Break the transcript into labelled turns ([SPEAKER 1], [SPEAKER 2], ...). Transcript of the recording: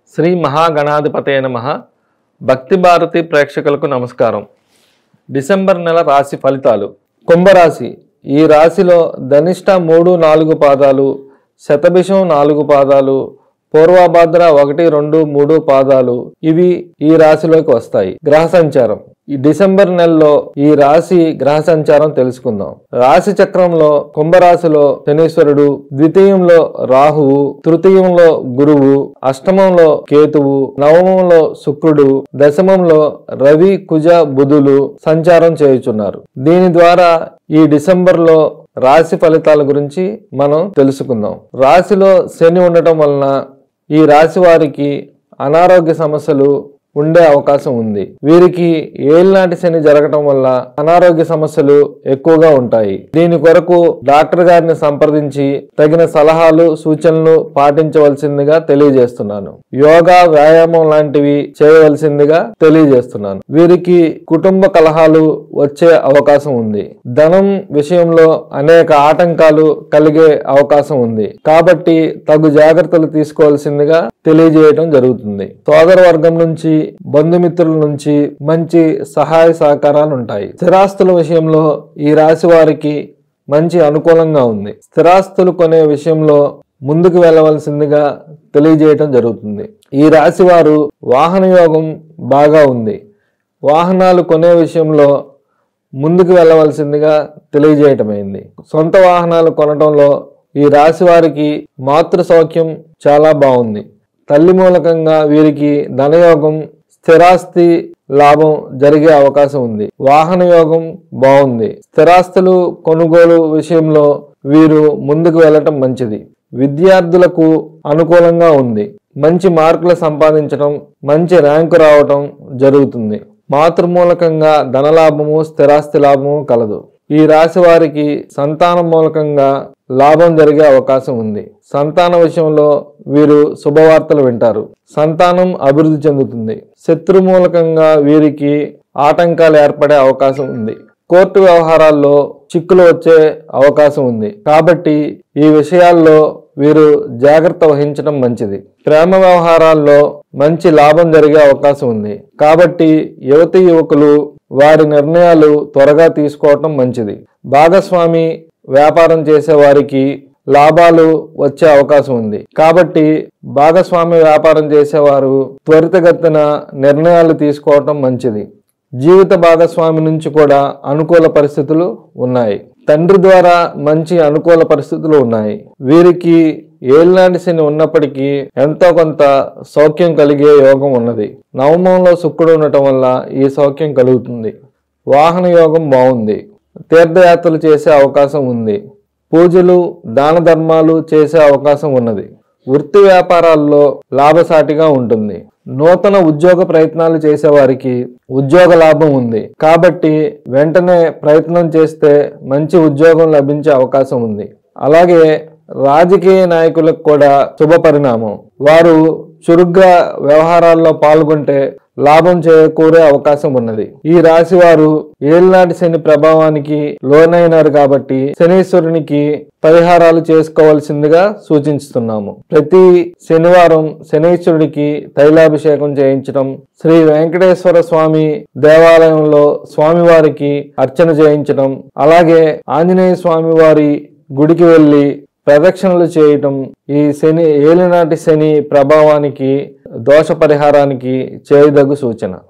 [SPEAKER 1] శ్రీ మహాగణాధిపతయ నమ భక్తి భారతి ప్రేక్షకులకు నమస్కారం డిసెంబర్ నెల రాశి ఫలితాలు కుంభరాశి ఈ రాశిలో ధనిష్ట మూడు నాలుగు పాదాలు శతభిషం నాలుగు పాదాలు పూర్వభద్ర ఒకటి రెండు మూడు పాదాలు ఇవి ఈ రాశిలోకి వస్తాయి గ్రహ సంచారం ఈ డిసెంబర్ నెలలో ఈ రాశి గ్రహ సంచారం తెలుసుకుందాం రాశి చక్రంలో కుంభరాశిలో శనీశ్వరుడు ద్వితీయంలో రాహువు తృతీయంలో గురువు అష్టమంలో కేతువు నవమంలో శుక్రుడు దశమంలో రవి కుజ బుధులు సంచారం చేయుచున్నారు దీని ద్వారా ఈ డిసెంబర్లో రాశి ఫలితాల గురించి మనం తెలుసుకుందాం రాశిలో శని ఉండటం వలన ఈ రాశి వారికి అనారోగ్య సమస్యలు ఉండే అవకాశం ఉంది వీరికి ఏలినాటి శని జరగటం వల్ల అనారోగ్య సమస్యలు ఎక్కువగా ఉంటాయి దీని కొరకు డాక్టర్ గారిని సంప్రదించి తగిన సలహాలు సూచనలు పాటించవలసిందిగా తెలియజేస్తున్నాను యోగా వ్యాయామం లాంటివి చేయవలసిందిగా తెలియజేస్తున్నాను వీరికి కుటుంబ కలహాలు వచ్చే అవకాశం ఉంది ధనం విషయంలో అనేక ఆటంకాలు కలిగే అవకాశం ఉంది కాబట్టి తగు జాగ్రత్తలు తీసుకోవాల్సిందిగా తెలియజేయడం జరుగుతుంది సోదర వర్గం నుంచి బంధుమిత్రుల నుంచి మంచి సహాయ సహకారాలు ఉంటాయి స్థిరాస్తుల విషయంలో ఈ రాశి వారికి మంచి అనుకూలంగా ఉంది స్థిరాస్తులు కొనే విషయంలో ముందుకు వెళ్ళవలసిందిగా తెలియజేయటం జరుగుతుంది ఈ రాశి వారు వాహన యోగం బాగా ఉంది వాహనాలు కొనే విషయంలో ముందుకు వెళ్ళవలసిందిగా తెలియజేయటమైంది సొంత వాహనాలు కొనటంలో ఈ రాశి వారికి మాతృ సౌఖ్యం చాలా బాగుంది తల్లి మూలకంగా వీరికి ధనయోగం స్థిరాస్తి లాభం జరిగే అవకాశం ఉంది వాహన యోగం బాగుంది స్థిరాస్తులు కొనుగోలు విషయంలో వీరు ముందుకు వెళ్ళటం మంచిది విద్యార్థులకు అనుకూలంగా ఉంది మంచి మార్కులు సంపాదించడం మంచి ర్యాంకు రావటం జరుగుతుంది మాతృమూలకంగా ధనలాభము స్థిరాస్తి లాభము కలదు ఈ రాశి వారికి సంతానం మూలకంగా లాభం జరిగే అవకాశం ఉంది సంతాన విషయంలో వీరు శుభవార్తలు వింటారు సంతానం అభివృద్ధి చెందుతుంది శత్రు మూలకంగా వీరికి ఆటంకాలు ఏర్పడే అవకాశం ఉంది కోర్టు వ్యవహారాల్లో చిక్కులు వచ్చే అవకాశం ఉంది కాబట్టి ఈ విషయాల్లో వీరు జాగ్రత్త వహించడం మంచిది ప్రేమ వ్యవహారాల్లో మంచి లాభం జరిగే అవకాశం ఉంది కాబట్టి యువతి యువకులు వారి నిర్ణయాలు త్వరగా తీసుకోవటం మంచిది భాగస్వామి వ్యాపారం చేసే వారికి లాభాలు వచ్చే అవకాశం ఉంది కాబట్టి భాగస్వామి వ్యాపారం చేసేవారు త్వరితగతిన నిర్ణయాలు తీసుకోవటం మంచిది జీవిత భాగస్వామి నుంచి కూడా అనుకూల పరిస్థితులు ఉన్నాయి తండ్రి ద్వారా మంచి అనుకూల పరిస్థితులు ఉన్నాయి వీరికి ఏలినాటి శని ఉన్నప్పటికీ ఎంతో కొంత సౌఖ్యం కలిగే యోగం ఉన్నది నవమంలో శుక్రుడు ఉండటం వల్ల ఈ సౌఖ్యం కలుగుతుంది వాహన యోగం బాగుంది తీర్థయాత్రలు చేసే అవకాశం ఉంది పూజలు దాన ధర్మాలు చేసే అవకాశం ఉన్నది వృత్తి వ్యాపారాల్లో లాభసాటిగా ఉంటుంది నూతన ఉద్యోగ ప్రయత్నాలు చేసేవారికి ఉద్యోగ లాభం ఉంది కాబట్టి వెంటనే ప్రయత్నం చేస్తే మంచి ఉద్యోగం లభించే అవకాశం ఉంది అలాగే రాజకీయ నాయకులకు కూడా శుభ పరిణామం వారు చురుగ్గా వ్యవహారాల్లో పాల్గొంటే లాభం చేకూరే అవకాశం ఉన్నది ఈ రాశి వారు ఏలినాటి శని ప్రభావానికి లోనైనారు కాబట్టి శనీశ్వరునికి పరిహారాలు చేసుకోవాల్సిందిగా సూచిస్తున్నాము ప్రతి శనివారం శనీశ్వరుడికి తైలాభిషేకం చేయించడం శ్రీ వెంకటేశ్వర స్వామి దేవాలయంలో స్వామివారికి అర్చన చేయించడం అలాగే ఆంజనేయ స్వామి వారి గుడికి వెళ్ళి ప్రదక్షిణలు చేయటం ఈ శని ఏలినాటి శని ప్రభావానికి దోష పరిహారానికి చేయదగు సూచన